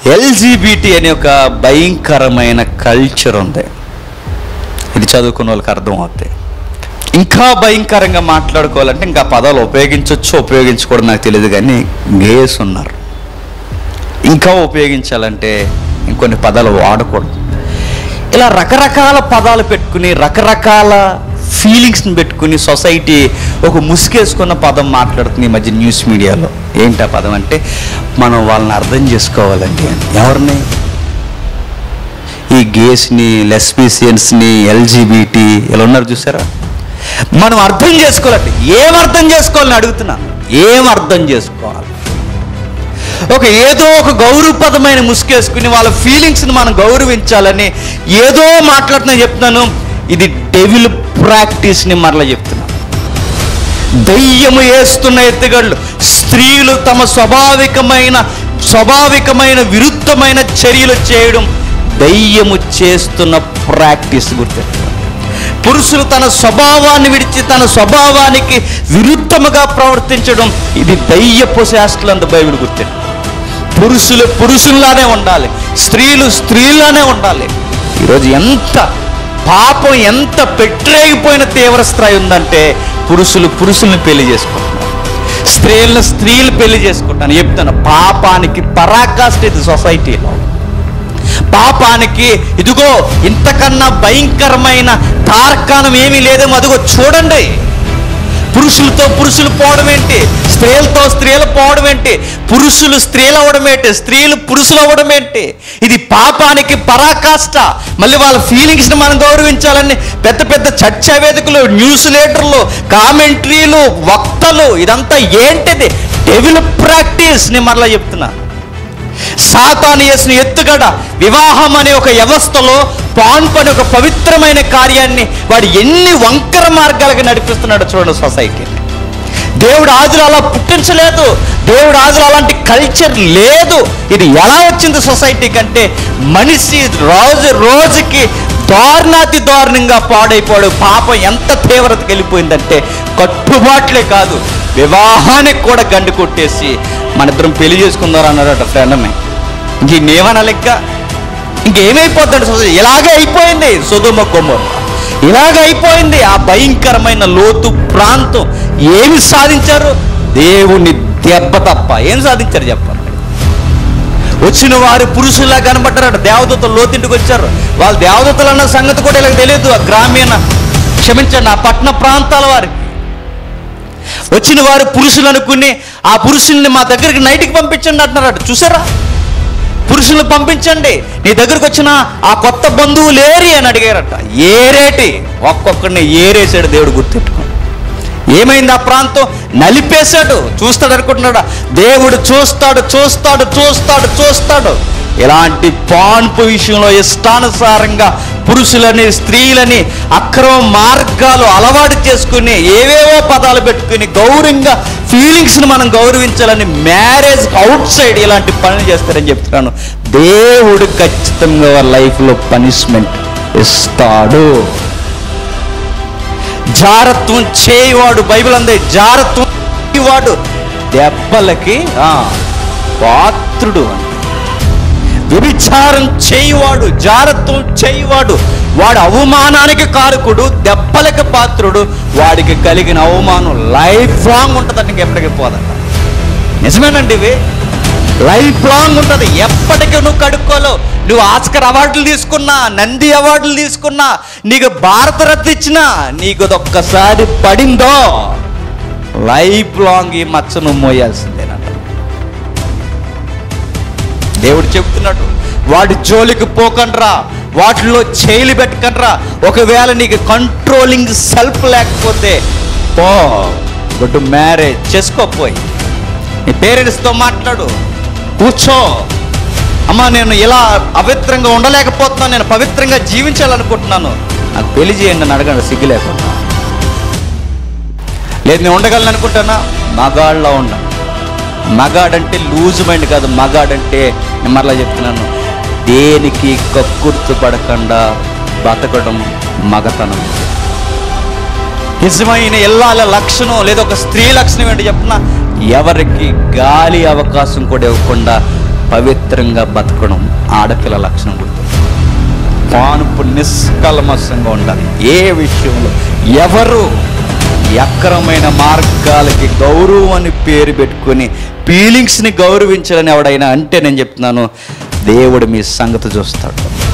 LGBT అనే ఒక భయంకరమైన కల్చర్ ఉంది ఇది చదువుకున్న వాళ్ళకి అర్థం అవుతాయి ఇంకా భయంకరంగా మాట్లాడుకోవాలంటే ఇంకా పదాలు ఉపయోగించవచ్చు ఉపయోగించకూడదు నాకు తెలియదు కానీ గేస్ ఉన్నారు ఇంకా ఉపయోగించాలంటే ఇంకొన్ని పదాలు వాడకూడదు ఇలా రకరకాల పదాలు పెట్టుకుని రకరకాల ఫీలింగ్స్ని పెట్టుకుని సొసైటీ ఒక ముసుగేసుకున్న పదం మాట్లాడుతుంది ఈ మధ్య న్యూస్ మీడియాలో ఏంటి ఆ పదం అంటే మనం వాళ్ళని అర్థం చేసుకోవాలండి అని ఎవరిని ఈ గేస్ని లెస్బీసియన్స్ని ఎల్జీబీటీ ఇలా ఉన్నారు చూసారా మనం అర్థం చేసుకోవాలండి ఏం అర్థం చేసుకోవాలని అడుగుతున్నా ఏం అర్థం చేసుకోవాలి ఒక ఏదో ఒక గౌరవపదమైన ముసుగేసుకుని వాళ్ళ ఫీలింగ్స్ని మనం గౌరవించాలని ఏదో మాట్లాడుతున్నా చెప్తున్నాను ఇది డెవిల్ ప్రాక్టీస్ని మరలా చెప్తున్నా దయ్యము వేస్తున్న ఎత్తుగళ్ళు స్త్రీలు తమ స్వాభావికమైన స్వాభావికమైన విరుద్ధమైన చర్యలు చేయడం దయ్యము చేస్తున్న ప్రాక్టీస్ గుర్తెట్టుకోండి పురుషులు తన స్వభావాన్ని విడిచి తన స్వభావానికి విరుద్ధముగా ప్రవర్తించడం ఇది దయ్యపు శాస్త్రంత బైబిల్ గుర్తెట్టు పురుషులు పురుషుల్లానే ఉండాలి స్త్రీలు స్త్రీలానే ఉండాలి ఈరోజు ఎంత పాపం ఎంత పెట్టరేగిపోయిన తీవ్ర స్థాయి ఉందంటే పురుషులు పురుషుల్ని పెళ్లి చేసుకుంటున్నారు స్త్రీలను స్త్రీలు పెళ్లి చేసుకుంటాను చెప్తాను పాపానికి పరాకాష్ట ఇది సొసైటీలో పాపానికి ఇదిగో ఇంతకన్నా భయంకరమైన తార్కాణం ఏమీ లేదేమో అదిగో చూడండి పురుషులతో పురుషులు పోవడం ఏంటి స్త్రీలతో స్త్రీలు పోవడం ఏంటి పురుషులు స్త్రీలు అవ్వడం ఏంటి స్త్రీలు పురుషులు అవ్వడం ఏంటి ఇది పాపానికి పరాకాష్ట మళ్ళీ వాళ్ళ ఫీలింగ్స్ని మనం గౌరవించాలని పెద్ద పెద్ద చర్చా వేదికలు న్యూస్ లీడర్లు కామెంట్రీలు వక్తలు ఇదంతా ఏంటిది డెవిల్ ప్రాక్టీస్ నేను మరలా చెప్తున్నా సాతాను చేసిన ఎత్తుగడ వివాహం అనే ఒక వ్యవస్థలో పాన్పు అనే ఒక పవిత్రమైన కార్యాన్ని వాడు ఎన్ని వంకర మార్గాలుగా నడిపిస్తున్నాడు చూడండి సొసైటీని దేవుడు ఆదులు అలా పుట్టించలేదు దేవుడు ఆదులు అలాంటి కల్చర్ లేదు ఇది ఎలా వచ్చింది సొసైటీ కంటే మనిషి రోజు రోజుకి దారుణాతి దారుణంగా పాడైపోయాడు పాపం ఎంత తీవ్రతకి వెళ్ళిపోయిందంటే కట్టుబాట్లే కాదు వివాహానికి కూడా గండు కొట్టేసి మన ఇద్దరం పెళ్లి చేసుకుందాం అన్నాడట ఫ్రెండ్ అమ్మాయి ఇంకేమన్నా లెక్క ఇంకేమైపోతాడు సొసైటీ ఇలాగే అయిపోయింది సుధుమ కొమ్మరు ఇలాగ అయిపోయింది ఆ భయంకరమైన లోతు ప్రాంతం ఏమి సాధించారు దేవుని దెబ్బ తప్ప ఏం సాధించారు చెప్పండి వచ్చిన వారు పురుషుల్లా కనబడ్డారట దేవదూతలు లోతింటికి వచ్చారు వాళ్ళు దేవదూతలు అన్న సంగతి కూడా ఇలా తెలియదు ఆ గ్రామీణ క్షమించండి ఆ పట్టణ ప్రాంతాల వారికి వచ్చిన వారు పురుషులు అనుకుని ఆ పురుషుల్ని మా దగ్గరికి నైట్కి పంపించండి అంటున్నారట చూసారా పురుషులను పంపించండి నీ దగ్గరకు వచ్చిన ఆ కొత్త బంధువులు ఏరి అని అడిగారట ఏరేటి ఒక్కొక్కడిని ఏరేసాడు దేవుడు గుర్తెట్టుకో ఏమైంది ఆ ప్రాంతం నలిపేశాడు చూస్తాడు అనుకుంటున్నాడా దేవుడు చూస్తాడు చూస్తాడు చూస్తాడు చూస్తాడు ఇలాంటి పాన్పు విషయంలో ఇష్టానుసారంగా పురుషులని స్త్రీలని అక్రమ మార్గాలు అలవాటు చేసుకుని ఏవేవో పదాలు పెట్టుకుని గౌరవంగా ఫీలింగ్స్ని మనం గౌరవించాలని మ్యారేజ్ అవుట్ సైడ్ ఇలాంటి పనులు చేస్తారని చెప్తున్నాను దేవుడు ఖచ్చితంగా వారి లైఫ్లో పనిష్మెంట్ ఇస్తాడు జారత్వం చేయవాడు బైబిల్ అందే జారత్వం చేయవాడు దెబ్బలకి ఆ, పాత్రుడు అని వ్యభిచారం చేయవాడు జారత్వం చేయవాడు వాడు అవమానానికి కారకుడు దెబ్బలకి పాత్రుడు వాడికి కలిగిన అవమానం లైఫ్ లాంగ్ ఉంటుందండి ఎప్పటికీ పోదంట నిజమేనండి ఇవి లైఫ్ లాంగ్ ఉంటుంది ఎప్పటికీ నువ్వు కడుక్కోలేవు నువ్వు ఆస్కర్ అవార్డులు తీసుకున్నా నంది అవార్డులు తీసుకున్నా నీకు భారతరత్న ఇచ్చినా నీకు అది ఒక్కసారి పడిందో లైఫ్ లాంగ్ ఈ మచ్చ నువ్వు మోయాల్సిందేనంట దేవుడు చెప్తున్నాడు వాడి జోలికి పోకండ్రా వాటిలో చేయలు పెట్టకండ్రా ఒకవేళ నీకు కంట్రోలింగ్ సెల్ఫ్ లేకపోతే పో గుడ్ మ్యారేజ్ చేసుకోపోయి నీ పేరెంట్స్తో మాట్లాడు కూర్చో అమ్మా నేను ఇలా పవిత్రంగా ఉండలేకపోతున్నాను నేను పవిత్రంగా జీవించాలనుకుంటున్నాను నాకు పెళ్లి చేయండి అని అడగండి సిగ్గు లేకుండా లేదు నేను ఉండగలను అనుకుంటానా మగాళ్ళలో ఉన్నా మగాడంటే లూజ్ మైండ్ కాదు మగాడంటే నేను మరలా చెప్తున్నాను దేనికి కక్కుర్తు పడకుండా బతకడం మగతనం నిజమైన ఇల్లాల లక్షణం లేదా ఒక స్త్రీ లక్షణం ఏంటి చెప్పిన ఎవరికి గాలి అవకాశం కూడా ఇవ్వకుండా పవిత్రంగా బతకడం ఆడపిల్ల లక్షణం గుర్తు పానుపు నిష్కల్మషంగా ఉండాలి ఏ విషయంలో ఎవరు ఎక్కరమైన మార్గాలకి గౌరవం అని పేరు పెట్టుకొని ఫీలింగ్స్ని గౌరవించాలని ఎవడైనా అంటే నేను చెప్తున్నాను దేవుడు మీ సంగతి చూస్తాడు